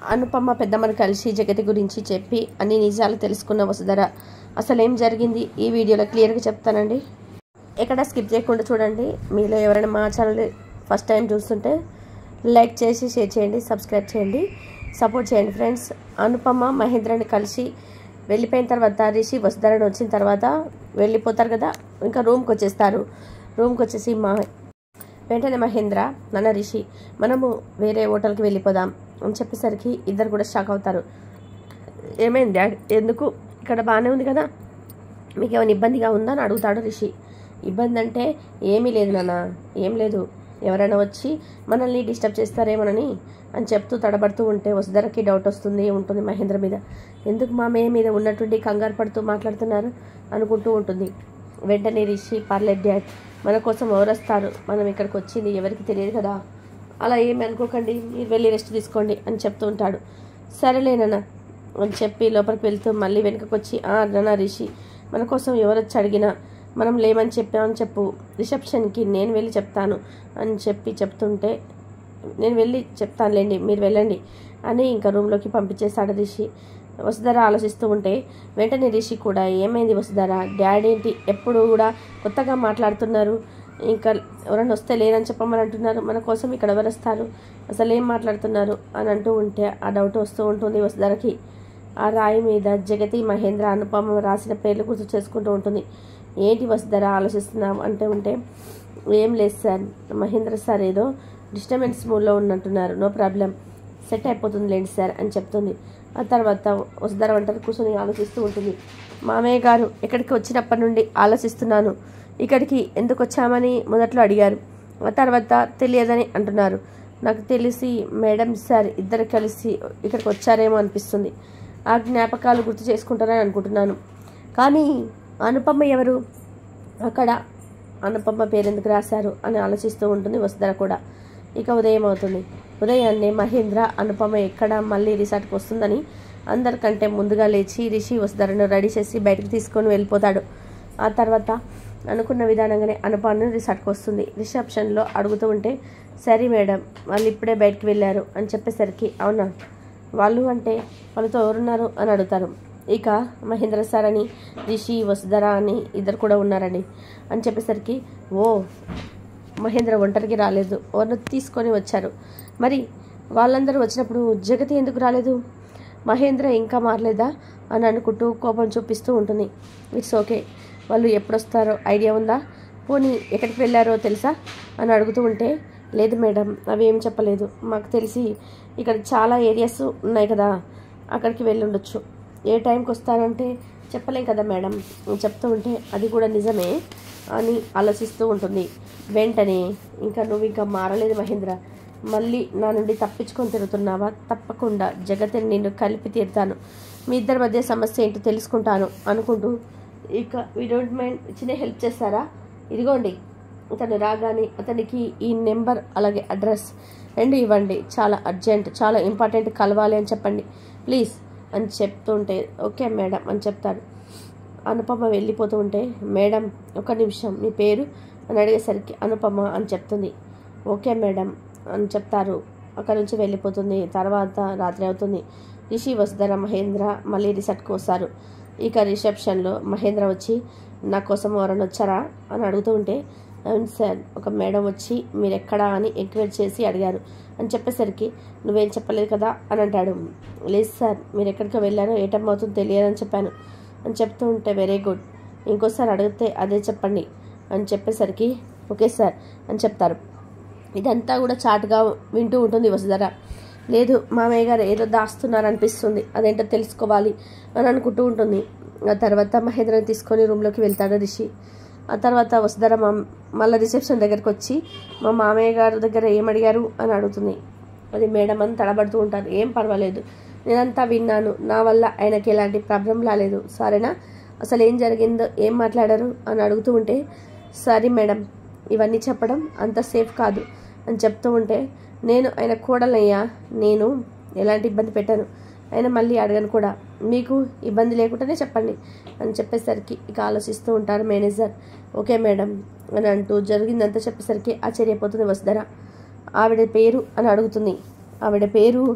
అనుపమ పెద్దమ్మను కలిసి జగతి గురించి చెప్పి అన్ని నిజాలు తెలుసుకున్న వసుధర అసలు ఏం జరిగింది ఈ వీడియోలో క్లియర్గా చెప్తానండి ఎక్కడ స్కిప్ చేయకుండా చూడండి మీలో ఎవరైనా మా ఛానల్ ఫస్ట్ టైం చూస్తుంటే లైక్ చేసి షేర్ చేయండి సబ్స్క్రైబ్ చేయండి సపోర్ట్ చేయండి ఫ్రెండ్స్ అనుపమ మహేంద్రని కలిసి వెళ్ళిపోయిన తర్వాత రిషి వసుధరని వచ్చిన తర్వాత వెళ్ళిపోతారు కదా ఇంకా రూమ్కి వచ్చేస్తారు రూమ్కి వచ్చేసి మా వెంటనే మహేంద్ర నాన్న రిషి మనము వేరే హోటల్కి వెళ్ళిపోదాం అని చెప్పేసరికి ఇద్దరు కూడా షాక్ అవుతారు ఏమైంది డాడ్ ఎందుకు ఇక్కడ బాగానే ఉంది కదా మీకు ఏమైనా ఇబ్బందిగా ఉందా అని అడుగుతాడు రిషి ఇబ్బంది అంటే ఏమీ లేదు నాన్న ఏం లేదు ఎవరైనా వచ్చి మనల్ని డిస్టర్బ్ చేస్తారేమోనని అని చెప్తూ తడబడుతూ ఉంటే వసుధరకి డౌట్ వస్తుంది ఉంటుంది మహేంద్ర మీద ఎందుకు మామయ్య మీద ఉన్నట్టుండి కంగారు పడుతూ మాట్లాడుతున్నారు అనుకుంటూ ఉంటుంది వెంటనే రిషి పర్లేదు డాడ్ మన కోసం ఎవరు వస్తారు మనం ఇక్కడికి వచ్చింది ఎవరికి తెలియదు కదా అలా ఏమి అనుకోకండి మీరు వెళ్ళి రెస్ట్ తీసుకోండి అని చెప్తూ ఉంటాడు సరేలేనన్నా అని చెప్పి లోపలికి వెళ్తూ మళ్ళీ వెనుకకు వచ్చి ఆ నాన్న రిషి మన కోసం ఎవరు వచ్చి అడిగినా మనం లేమని చెప్పామని చెప్పు రిసెప్షన్కి నేను వెళ్ళి చెప్తాను అని చెప్పి చెప్తుంటే నేను వెళ్ళి చెప్తానులేండి మీరు వెళ్ళండి అని ఇంకా రూమ్లోకి పంపించేశాడు రిషి వసుధర ఆలోచిస్తూ ఉంటే వెంటనే రిషి కూడా ఏమైంది వసుధర డాడీ ఏంటి ఎప్పుడు కూడా కొత్తగా మాట్లాడుతున్నారు ఇంకా ఎవరైనా వస్తే లేరని చెప్పమని అంటున్నారు మన కోసం ఇక్కడ ఎవరు వస్తారు అసలు ఏం మాట్లాడుతున్నారు అని అంటూ ఉంటే ఆ డౌట్ వస్తూ ఉంటుంది వసుధరకి ఆ రాయి మీద జగతి మహేంద్ర అనుపమ రాసిన పేర్లు గుర్తు చేసుకుంటూ ఉంటుంది ఏంటి వసుధర ఆలోచిస్తున్నావు అంటే ఉంటే ఏం లేదు సార్ మహేంద్ర సార్ ఏదో డిస్టర్బెన్స్ మూడ్లో ఉన్నట్టున్నారు నో ప్రాబ్లం సెట్ అయిపోతుంది లేండి సార్ అని చెప్తుంది ఆ తర్వాత వసుధర వంటలు కూర్చొని ఆలోచిస్తూ ఉంటుంది మామయ్య గారు ఇక్కడికి వచ్చినప్పటి నుండి ఆలోచిస్తున్నాను ఇక్కడికి ఎందుకు వచ్చామని మొదట్లో అడిగారు ఆ తర్వాత తెలియదని అంటున్నారు నాకు తెలిసి మేడం సార్ ఇద్దరు కలిసి ఇక్కడికి వచ్చారేమో అనిపిస్తుంది ఆ జ్ఞాపకాలు గుర్తు చేసుకుంటారని అనుకుంటున్నాను కానీ అనుపమ ఎవరు అక్కడ అనుపమ పేరు ఎందుకు రాశారు అని ఆలోచిస్తూ ఉంటుంది వసుధర కూడా ఇక ఉదయం అవుతుంది ఉదయాన్నే మహేంద్ర అనుపమ ఎక్కడ మళ్ళీ రిసార్ట్కి వస్తుందని అందరికంటే ముందుగా లేచి రిషి వసుధరను రెడీ చేసి బయటకు తీసుకొని వెళ్ళిపోతాడు ఆ తర్వాత అనుకున్న విధానంగానే అనుపమను రిసార్ట్కి వస్తుంది రిసెప్షన్లో అడుగుతూ ఉంటే సరే మేడం వాళ్ళు ఇప్పుడే బయటికి వెళ్ళారు అని చెప్పేసరికి అవునా వాళ్ళు అంటే వాళ్ళతో ఎవరున్నారు అని అడుగుతారు ఇక మహేంద్ర సార్ అని రిషి వసుధర అని ఇద్దరు కూడా ఉన్నారండి అని చెప్పేసరికి ఓ మహేంద్ర ఒంటరికి రాలేదు ఎవరిని తీసుకొని వచ్చారు మరి వాళ్ళందరూ వచ్చినప్పుడు జగతి ఎందుకు రాలేదు మహేంద్ర ఇంకా మారలేదా అని అనుకుంటూ కోపం చూపిస్తూ ఉంటుంది ఇట్స్ ఓకే వాళ్ళు ఎప్పుడు వస్తారో ఐడియా ఉందా పోనీ ఎక్కడికి వెళ్ళారో తెలుసా అని అడుగుతూ ఉంటే లేదు మేడం అవి ఏం చెప్పలేదు మాకు తెలిసి ఇక్కడ చాలా ఏరియాస్ ఉన్నాయి కదా అక్కడికి వెళ్ళి ఉండొచ్చు ఏ టైంకి వస్తారంటే చెప్పలేం కదా మేడం చెప్తూ ఉంటే అది కూడా నిజమే అని ఆలోచిస్తూ ఉంటుంది వెంటనే ఇంకా నువ్వు ఇంకా మారలేదు మహేంద్ర మళ్ళీ నా నుండి తప్పించుకొని తిరుగుతున్నావా తప్పకుండా జగతిని నిన్ను కలిపి తీరుతాను మీ ఇద్దరి మధ్య సమస్య ఏంటో తెలుసుకుంటాను అనుకుంటూ ఇక వీ డోంట్ మైండ్ చిన్న హెల్ప్ చేస్తారా ఇదిగోండి అతను రాగానే అతనికి ఈ నెంబర్ అలాగే అడ్రస్ రెండు ఇవ్వండి చాలా అర్జెంట్ చాలా ఇంపార్టెంట్ కలవాలి అని చెప్పండి ప్లీజ్ అని చెప్తుంటే ఓకే మేడం అని చెప్తాడు అనుపమ వెళ్ళిపోతూ ఉంటే మేడం ఒక నిమిషం మీ పేరు అని అడిగేసరికి అనుపమ అని చెప్తుంది ఓకే మేడం అని చెప్తారు అక్కడ నుంచి వెళ్ళిపోతుంది తర్వాత రాత్రి అవుతుంది రిషి వసుధర మహేంద్ర మళ్ళీ రిసార్ట్కి వస్తారు ఇక రిసెప్షన్లో మహేంద్ర వచ్చి నా కోసం ఎవరైనా వచ్చారా అని అడుగుతూ ఉంటే అవును సార్ ఒక మేడం వచ్చి మీరు ఎక్కడా అని ఎంక్వైరీ చేసి అడిగారు అని చెప్పేసరికి నువ్వేం చెప్పలేదు కదా అని అంటాడు లేదు సార్ మీరు ఎక్కడికి వెళ్ళారో ఏ టైం అవుతుందో తెలియదని చెప్పాను అని చెప్తూ ఉంటే వెరీ గుడ్ ఇంకోసారి అడిగితే అదే చెప్పండి అని చెప్పేసరికి ఓకే సార్ అని చెప్తారు ఇదంతా కూడా చాటుగా వింటూ ఉంటుంది వసుధర లేదు మామయ్య గారు ఏదో దాస్తున్నారు అనిపిస్తుంది అదేంటో తెలుసుకోవాలి అని అనుకుంటూ ఉంటుంది ఆ తర్వాత మహేంద్రని తీసుకొని రూమ్లోకి వెళ్తాడు రిషి ఆ తర్వాత వసుధర మా మళ్ళీ రిసెప్షన్ దగ్గరికి వచ్చి మా మామయ్య గారి దగ్గర ఏం అడిగారు అని అడుగుతుంది అది మేడం అని తడబడుతూ ఉంటారు ఏం పర్వాలేదు నేనంతా విన్నాను నా వల్ల ఆయనకి ఎలాంటి ప్రాబ్లం రాలేదు సరేనా అసలు ఏం జరిగిందో ఏం మాట్లాడారు అని అడుగుతూ ఉంటే సరే మేడం ఇవన్నీ చెప్పడం అంత సేఫ్ కాదు అని చెప్తూ ఉంటే నేను ఆయన కోడలయ్యా నేను ఎలాంటి ఇబ్బంది పెట్టాను ఆయన మళ్ళీ అడగను కూడా మీకు ఇబ్బంది లేకుండానే చెప్పండి అని చెప్పేసరికి ఇక ఆలోచిస్తూ ఉంటారు మేనేజర్ ఓకే మేడం అని అంటూ జరిగిందంతా చెప్పేసరికి ఆశ్చర్యపోతుంది వసుధర ఆవిడ పేరు అని అడుగుతుంది ఆవిడ పేరు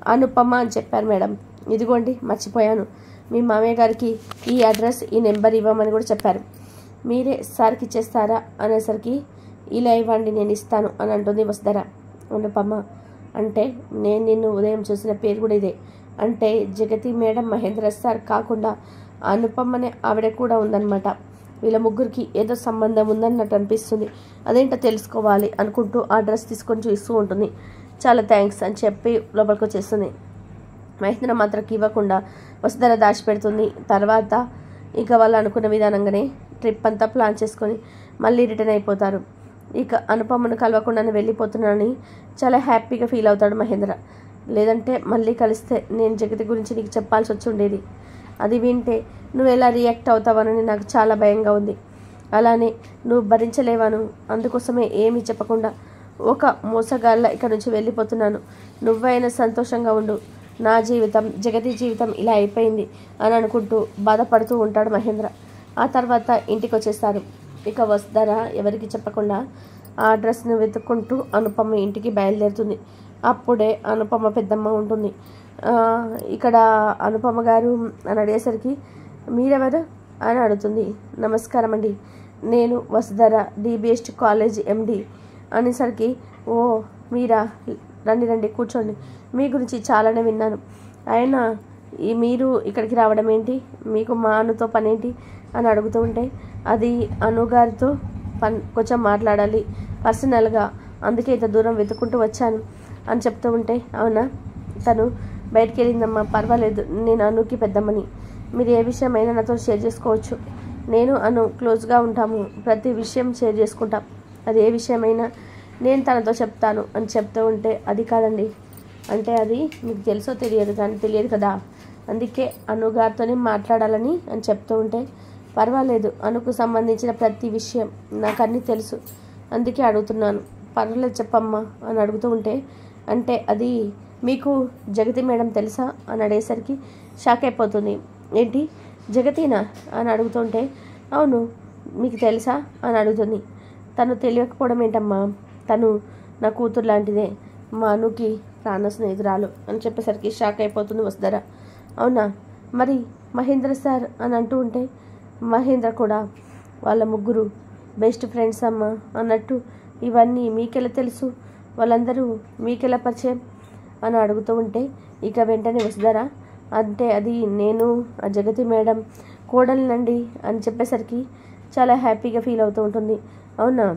అనుపమ అని చెప్పారు మేడం ఇదిగోండి మర్చిపోయాను మీ మామయ్య గారికి ఈ అడ్రస్ ఈ నెంబర్ ఇవ్వమని కూడా చెప్పారు మీరే సార్కి ఇచ్చేస్తారా అనేసరికి ఇలా ఇవ్వండి నేను ఇస్తాను అని అంటుంది వసుధర అనుపమ అంటే నేను నిన్ను ఉదయం చూసిన పేరు కూడా ఇదే అంటే జగతి మేడం మహేంద్ర సార్ కాకుండా అనుపమనే ఆవిడ కూడా ఉందన్నమాట వీళ్ళ ముగ్గురికి ఏదో సంబంధం ఉందన్నట్టు అనిపిస్తుంది అదేంటో తెలుసుకోవాలి అనుకుంటూ ఆ డ్రెస్ తీసుకొని చూస్తూ ఉంటుంది చాలా థ్యాంక్స్ అని చెప్పి లోపలికి వచ్చేస్తుంది మహేంద్ర మాత్రకి ఇవ్వకుండా వసుధర దాచిపెడుతుంది తర్వాత ఇక వాళ్ళు అనుకున్న విధానంగానే ట్రిప్ అంతా ప్లాన్ చేసుకొని మళ్ళీ రిటర్న్ అయిపోతారు ఇక అనుపమను కలవకుండానే వెళ్ళిపోతున్నానని చాలా హ్యాపీగా ఫీల్ అవుతాడు మహేంద్ర లేదంటే మళ్ళీ కలిస్తే నేను జగతి గురించి నీకు చెప్పాల్సి వచ్చి ఉండేది అది వింటే నువ్వు ఎలా రియాక్ట్ అవుతావనని నాకు చాలా భయంగా ఉంది అలానే నువ్వు భరించలేవాను అందుకోసమే ఏమీ చెప్పకుండా ఒక మోసగాళ్ళ ఇక్కడ నుంచి వెళ్ళిపోతున్నాను నువ్వైనా సంతోషంగా ఉండు నా జీవితం జగతి జీవితం ఇలా అయిపోయింది అని అనుకుంటూ బాధపడుతూ ఉంటాడు మహేంద్ర ఆ తర్వాత ఇంటికి వచ్చేస్తారు ఇక వస్తారా ఎవరికి చెప్పకుండా ఆ డ్రెస్ని వెతుక్కుంటూ అనుపమ ఇంటికి బయలుదేరుతుంది అప్పుడే అనుపమ పెద్దమ్మ ఉంటుంది ఆ, ఇక్కడ అనుపమ గారు అని అడిగేసరికి మీరెవరు అని అడుగుతుంది నమస్కారం అండి నేను వసుధర డిబిఎస్ట్ కాలేజ్ ఎండి అనేసరికి ఓ మీరా రండి రండి కూర్చోండి మీ గురించి చాలానే విన్నాను అయినా ఈ మీరు ఇక్కడికి రావడం ఏంటి మీకు మా అనుతో పని ఏంటి అని అడుగుతూ ఉంటే అది అనుగారితో పన్ కొంచెం మాట్లాడాలి పర్సనల్గా అందుకే ఇంత దూరం వెతుక్కుంటూ వచ్చాను అని చెప్తూ ఉంటే అవునా తను బయటికి వెళ్ళిందమ్మా పర్వాలేదు నేను అనుకి పెద్దమ్మని మీరు ఏ విషయమైనా నాతో షేర్ చేసుకోవచ్చు నేను అను క్లోజ్గా ఉంటాము ప్రతి విషయం షేర్ చేసుకుంటాం అది ఏ విషయమైనా నేను తనతో చెప్తాను అని చెప్తూ ఉంటే అది కాదండి అంటే అది మీకు తెలుసో తెలియదు కానీ తెలియదు కదా అందుకే అనుగారితోనే మాట్లాడాలని అని చెప్తూ ఉంటే పర్వాలేదు అనుకు సంబంధించిన ప్రతి విషయం నాకు అన్నీ తెలుసు అందుకే అడుగుతున్నాను పర్వాలేదు చెప్పమ్మా అని అడుగుతూ ఉంటే అంటే అది మీకు జగతి మేడం తెలుసా అని అడిగేసరికి షాక్ అయిపోతుంది ఏంటి జగతినా అని అడుగుతుంటే అవును మీకు తెలుసా అని అడుగుతుంది తను తెలియకపోవడం ఏంటమ్మా తను నా కూతురు లాంటిదే మా అనుకి ప్రాణ స్నేహితురాలు అని చెప్పేసరికి షాక్ అయిపోతుంది వసుధర అవునా మరి మహేంద్ర సార్ అని అంటూ ఉంటే మహేంద్ర కూడా వాళ్ళ ముగ్గురు బెస్ట్ ఫ్రెండ్స్ అమ్మ అన్నట్టు ఇవన్నీ మీకెలా తెలుసు వాళ్ళందరూ మీకెలా పరిచయం అని అడుగుతూ ఉంటే ఇక వెంటనే వసుధర అంటే అది నేను ఆ జగతి మేడం కోడలినండి అని చెప్పేసరికి చాలా హ్యాపీగా ఫీల్ అవుతూ ఉంటుంది అవునా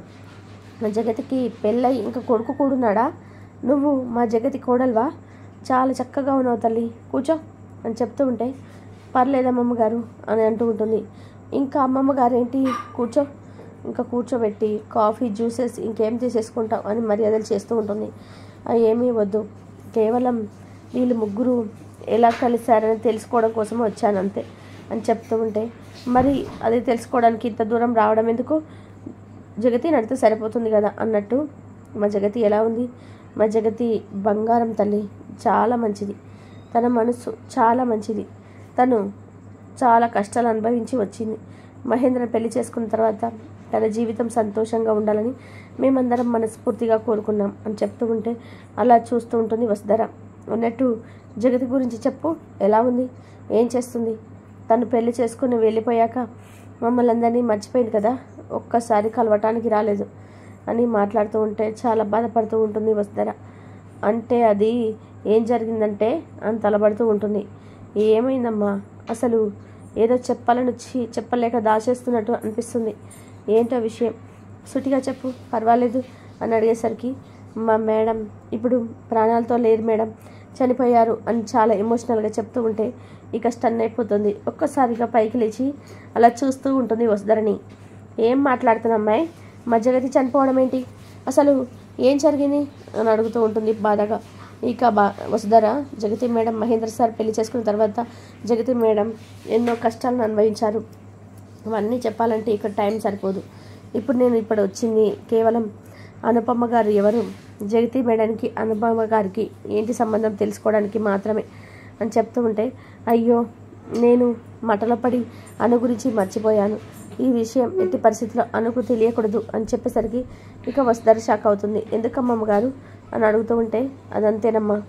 మా జగతికి పెళ్ళై ఇంకా కొడుకు కూడున్నాడా నువ్వు మా జగతి కోడల్వా చాలా చక్కగా ఉన్నావు తల్లి కూర్చో అని చెప్తూ ఉంటే పర్లేదమ్మమ్మ గారు అని అంటూ ఉంటుంది ఇంకా అమ్మమ్మ గారు ఏంటి కూర్చో ఇంకా కూర్చోబెట్టి కాఫీ జ్యూసెస్ ఇంకేం తీసేసుకుంటావు అని మర్యాదలు చేస్తూ ఉంటుంది అవి ఏమీ వద్దు కేవలం వీళ్ళు ముగ్గురు ఎలా కలిశారని తెలుసుకోవడం కోసం వచ్చాను అంతే అని చెప్తూ ఉంటే మరి అది తెలుసుకోవడానికి ఇంత దూరం రావడం ఎందుకు జగతి నడితే సరిపోతుంది కదా అన్నట్టు మా జగతి ఎలా ఉంది మా జగతి బంగారం తల్లి చాలా మంచిది తన మనసు చాలా మంచిది తను చాలా కష్టాలు అనుభవించి వచ్చింది మహేంద్ర పెళ్లి చేసుకున్న తర్వాత తన జీవితం సంతోషంగా ఉండాలని మేమందరం మనస్ఫూర్తిగా కోరుకున్నాం అని చెప్తూ ఉంటే అలా చూస్తూ ఉంటుంది వసుధర అన్నట్టు జగతి గురించి చెప్పు ఎలా ఉంది ఏం చేస్తుంది తను పెళ్లి చేసుకుని వెళ్ళిపోయాక మమ్మల్ని అందరినీ మర్చిపోయింది కదా ఒక్కసారి కలవటానికి రాలేదు అని మాట్లాడుతూ ఉంటే చాలా బాధపడుతూ ఉంటుంది వసుధర అంటే అది ఏం జరిగిందంటే అని తలబడుతూ ఉంటుంది ఏమైందమ్మా అసలు ఏదో చెప్పాలని వచ్చి చెప్పలేక దాచేస్తున్నట్టు అనిపిస్తుంది ఏంటో విషయం సుటిగా చెప్పు పర్వాలేదు అని అడిగేసరికి మా మేడం ఇప్పుడు ప్రాణాలతో లేరు మేడం చనిపోయారు అని చాలా ఎమోషనల్గా చెప్తూ ఉంటే ఇక స్టన్ అయిపోతుంది ఒక్కసారిగా పైకి లేచి అలా చూస్తూ ఉంటుంది వసుధరని ఏం మాట్లాడుతున్నా అమ్మాయి మా జగతి చనిపోవడం ఏంటి అసలు ఏం జరిగింది అని అడుగుతూ ఉంటుంది బాధగా ఇక బా వసుధర జగతి మేడం మహేంద్ర సార్ పెళ్లి చేసుకున్న తర్వాత జగతి మేడం ఎన్నో కష్టాలను అనుభవించారు అవన్నీ చెప్పాలంటే ఇక్కడ టైం సరిపోదు ఇప్పుడు నేను ఇప్పుడు వచ్చింది కేవలం అనుపమ గారు ఎవరు జగతి మేడానికి అనుపమ గారికి ఏంటి సంబంధం తెలుసుకోవడానికి మాత్రమే అని చెప్తూ ఉంటే అయ్యో నేను మటల పడి అను గురించి మర్చిపోయాను ఈ విషయం ఎట్టి పరిస్థితిలో అనుకు తెలియకూడదు అని చెప్పేసరికి ఇక వసుధర షాక్ అవుతుంది ఎందుకమ్మమ్మ గారు అని అడుగుతూ ఉంటే అదంతేనమ్మా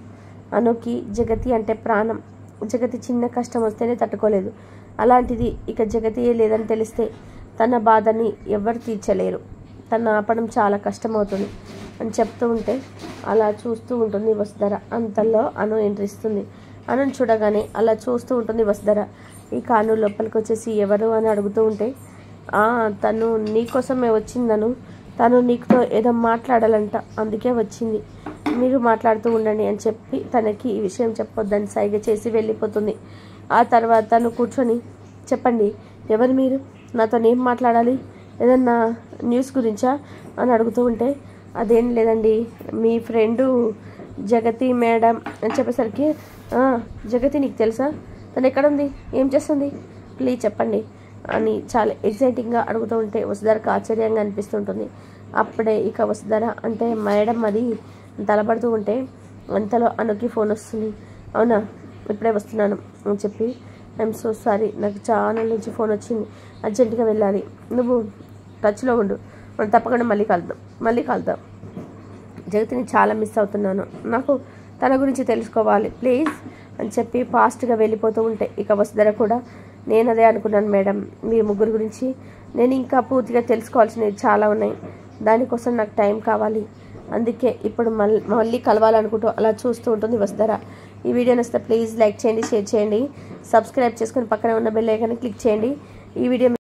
అనుకి జగతి అంటే ప్రాణం జగతి చిన్న కష్టం వస్తేనే తట్టుకోలేదు అలాంటిది ఇక జగతియే లేదని తెలిస్తే తన బాధని ఎవ్వరు తీర్చలేరు తను ఆపడం చాలా కష్టమవుతుంది అని చెప్తూ ఉంటే అలా చూస్తూ ఉంటుంది వసుధర అంతలో అను ఎంట్రీ ఇస్తుంది అనుని చూడగానే అలా చూస్తూ ఉంటుంది వసుధర ఇక అను లోపలికి వచ్చేసి ఎవరు అని అడుగుతూ ఉంటే "ఆ, తను నీకోసమే వచ్చిందను తను నీతో ఏదో మాట్లాడాలంట అందుకే వచ్చింది మీరు మాట్లాడుతూ ఉండండి అని చెప్పి తనకి ఈ విషయం చెప్పొద్దని సైగ చేసి వెళ్ళిపోతుంది ఆ తర్వాత తను కూర్చొని చెప్పండి ఎవరు మీరు నాతో ఏం మాట్లాడాలి ఏదన్నా న్యూస్ గురించా అని అడుగుతూ ఉంటే అదేం లేదండి మీ ఫ్రెండు జగతి మేడం అని చెప్పేసరికి "ఆ, జగతి నీకు తెలుసా తను ఎక్కడుంది ఏం చేస్తుంది ప్లీజ్ చెప్పండి అని చాలా ఎగ్జైటింగ్గా అడుగుతూ ఉంటే వసుధరకు ఆశ్చర్యంగా అనిపిస్తుంటుంది అప్పుడే ఇక వసుధర అంటే మేడం అది తలపడుతూ ఉంటే అంతలో అనుకి ఫోన్ వస్తుంది అవునా ఇప్పుడే వస్తున్నాను అని చెప్పి ఐఎమ్ సో సారీ నాకు చాలా నుంచి ఫోన్ వచ్చింది అర్జెంటుగా వెళ్ళాలి నువ్వు టచ్లో ఉండు మనం తప్పకుండా మళ్ళీ కలుద్దాం మళ్ళీ కలుద్దాం జగతిని చాలా మిస్ అవుతున్నాను నాకు తన గురించి తెలుసుకోవాలి ప్లీజ్ అని చెప్పి ఫాస్ట్గా వెళ్ళిపోతూ ఉంటే ఇక వసుధర కూడా నేను అదే అనుకున్నాను మేడం మీ ముగ్గురు గురించి నేను ఇంకా పూర్తిగా తెలుసుకోవాల్సినవి చాలా ఉన్నాయి దానికోసం నాకు టైం కావాలి అందుకే ఇప్పుడు మళ్ళీ మళ్ళీ కలవాలనుకుంటూ అలా చూస్తూ ఉంటుంది వసుధర ఈ వీడియో నచ్చితే ప్లీజ్ లైక్ చేయండి షేర్ చేయండి సబ్స్క్రైబ్ చేసుకొని పక్కనే ఉన్న బెల్ ఐకాన్ని క్లిక్ చేయండి ఈ వీడియో